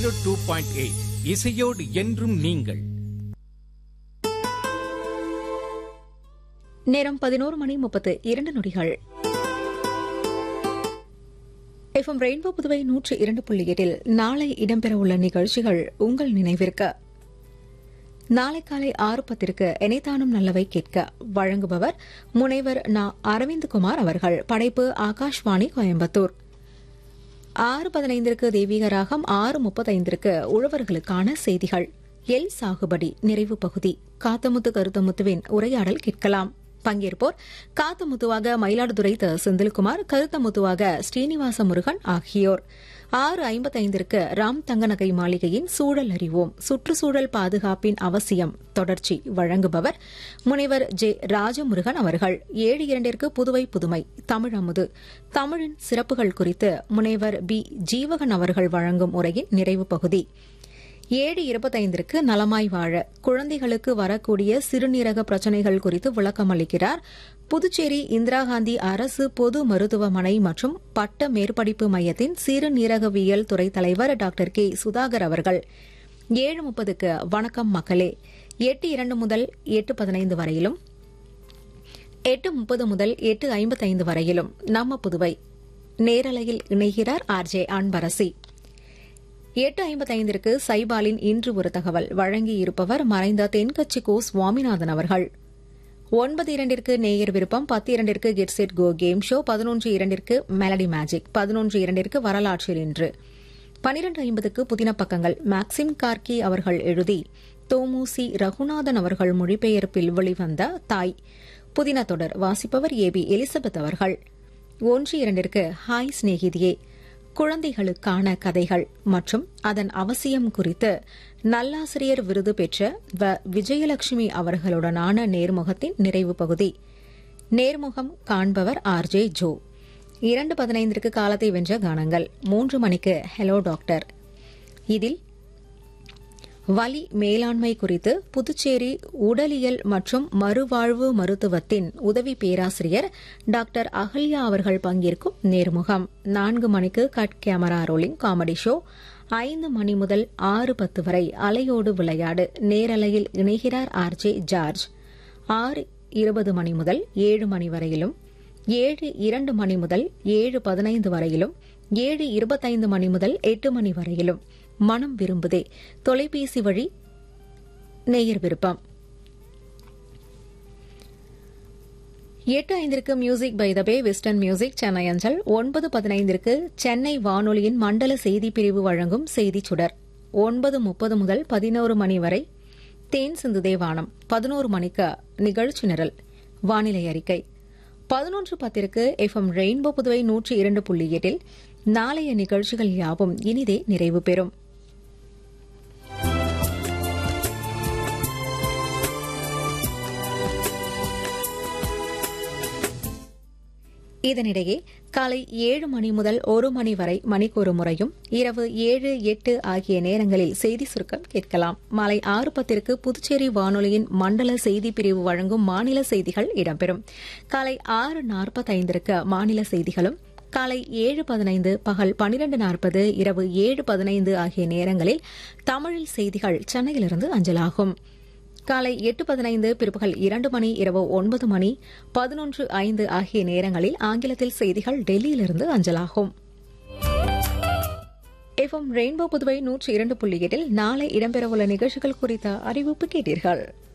zero two point eight இசையோடு என்றும் நீங்கள் நேரம் பதினோரு மணி முப்பத்து இரண்டு நொடிகள் எஃப்எம் ரெயின்போ புதுவை நூற்று இரண்டு புள்ளி எட்டில் நாளை இடம்பெறவுள்ள நிகழ்ச்சிகள் உங்கள் நினைவிற்கு நாளை காலை ஆறு பத்திற்கு இணைத்தானும் நல்லவை கேட்க வழங்குபவர் முனைவர் நா அரவிந்த்குமார் அவர்கள் படைப்பு ஆகாஷ்வாணி கோயம்புத்தூர் ஆறு பதினைந்திற்கு தெய்வீக ராகம் ஆறு முப்பத்தைந்திற்கு உழவர்களுக்கான செய்திகள் எல் சாகுபடி நிறைவு பகுதி காத்தமுத்து கருத்தமுத்துவின் உரையாடல் கேட்கலாம் பங்கேற்போர் காத்தமுத்துவாக மயிலாடுதுறை த செந்தில்குமார் கருத்தமுத்துவாக ஸ்ரீனிவாச முருகன் ஆகியோர் ஆறு ஐம்பத்தைந்திற்கு ராம் தங்கநகை மாளிகையின் சூழல் அறிவோம் சுற்றுச்சூழல் பாதுகாப்பின் அவசியம் தொடர்ச்சி வழங்குபவர் முனைவர் ஜே ராஜமுருகன் அவர்கள் ஏழு இரண்டிற்கு புதுவை புதுமை தமிழ் அமுது தமிழின் சிறப்புகள் குறித்து முனைவர் பி ஜீவகன் அவர்கள் வழங்கும் உரையின் நிறைவு பகுதி ஏழு இருபத்தைந்திற்கு நலமாய் வாழ குழந்தைகளுக்கு வரக்கூடிய சிறுநீரக பிரச்சினைகள் குறித்து விளக்கம் அளிக்கிறார் புதுச்சேரி இந்திரா காந்தி அரசு பொது மருத்துவமனை மற்றும் பட்ட மேற்படிப்பு மையத்தின் சிறுநீரகவியல் துறை தலைவர் டாக்டர் கே சுதாகர் அவர்கள் ஏழு முப்பதுக்கு வணக்கம் மக்களே எட்டு இரண்டு முதல் எட்டு பதினைந்து வரையிலும் எட்டு முப்பது முதல் எட்டு ஐம்பத்தைந்து வரையிலும் நம்ம புதுவை நேரலையில் இணைகிறார் ஆர் ஜே அன்பரசி எட்டு ஐம்பத்தைந்திற்கு சைபாலின் இன்று ஒரு தகவல் வழங்கியிருப்பவர் மறைந்த தென்கட்சி கோ சுவாமிநாதன் அவர்கள் ஒன்பது இரண்டிற்கு நேயர் விருப்பம் பத்து இரண்டிற்கு get set go game show பதினொன்று இரண்டிற்கு மெலடி மேஜிக் பதினொன்று இரண்டிற்கு வரலாற்றில் இன்று பனிரெண்டு ஐம்பதுக்கு புதின பக்கங்கள் மேக்சிம் கார்கி அவர்கள் எழுதி தோமுசி ரகுநாதன் அவர்கள் மொழிபெயர்ப்பில் வெளிவந்த தாய் புதின தொடர் வாசிப்பவர் ஏ பி எலிசபெத் அவர்கள் ஒன்று இரண்டிற்கு ஹாய் சிநேகிதியே குழந்தைகளுக்கான கதைகள் மற்றும் அதன் அவசியம் குறித்து நல்லாசிரியர் விருது பெற்ற வ விஜயலட்சுமி அவர்களுடனான நேர்முகத்தின் நிறைவு பகுதி நேர்முகம் காண்பவர் ஆர் ஜே ஜோ இரண்டு பதினைந்திற்கு காலத்தை வென்ற கானங்கள் மூன்று மணிக்கு ஹலோ டாக்டர் இதில் வலி மேலாண்மை குறித்து புதுச்சேரி உடலியல் மற்றும் மறுவாழ்வு மருத்துவத்தின் உதவி பேராசிரியர் டாக்டர் அகல்யா அவர்கள் பங்கேற்கும் நேர்முகம் நான்கு மணிக்கு cut camera rolling comedy show ஐந்து மணி முதல் ஆறு பத்து வரை அலையோடு விளையாடு நேரலையில் இணைகிறார் ஆர் ஜே ஜார்ஜ் ஆறு இருபது மணி முதல் ஏழு மணி வரையிலும் ஏழு இரண்டு மணி முதல் ஏழு பதினைந்து வரையிலும் ஏழு இருபத்தைந்து மணி முதல் எட்டு மணி வரையிலும் மனம் விரும்புதே தொலைபேசி வழி நேயர் விருப்பம் எட்டு ஐந்திற்கு music by the bay western music Chennai அஞ்சல் ஒன்பது பதினைந்திற்கு சென்னை வானொலியின் மண்டல செய்தி பிரிவு வழங்கும் செய்திச் சுடர் ஒன்பது முப்பது முதல் பதினோரு மணி வரை தேன் சிந்து தேவானம் பதினோரு மணிக்கு நிகழ்ச்சி நிரல் வானிலை அறிக்கை பதினொன்று பத்திற்கு எஃப்எம் ரெயின்போ புதுவை நூற்றி இரண்டு புள்ளி எட்டில் நாளைய நிகழ்ச்சிகள் யாவும் இனிதே நிறைவு பெறும் இதனிடையே காலை ஏழு மணி முதல் ஒரு மணி வரை மணிக்கொரு முறையும் இரவு ஏழு எட்டு ஆகிய நேரங்களில் செய்தி சுருக்கம் கேட்கலாம் மாலை ஆறு பத்திற்கு புதுச்சேரி வானொலியின் மண்டல செய்தி பிரிவு வழங்கும் மாநில செய்திகள் இடம்பெறும் காலை ஆறு நாற்பத்தைந்திற்கு மாநில செய்திகளும் காலை ஏழு பதினைந்து பகல் பனிரண்டு நாற்பது இரவு ஏழு பதினைந்து ஆகிய நேரங்களில் தமிழில் செய்திகள் சென்னையிலிருந்து அஞ்சலாகும் காலை எட்டு பதினைந்து பிற்பகல் இரண்டு மணி இரவு ஒன்பது மணி பதினொன்று ஐந்து ஆகிய நேரங்களில் ஆங்கிலத்தில் செய்திகள் டெல்லியிலிருந்து அஞ்சலாகும் எஃப்எம் ரெயின்போ புதுவை நூற்றி இரண்டு புள்ளி எட்டில் நாளை இடம்பெறவுள்ள நிகழ்ச்சிகள் குறித்த அறிவிப்பு கேட்டீர்கள்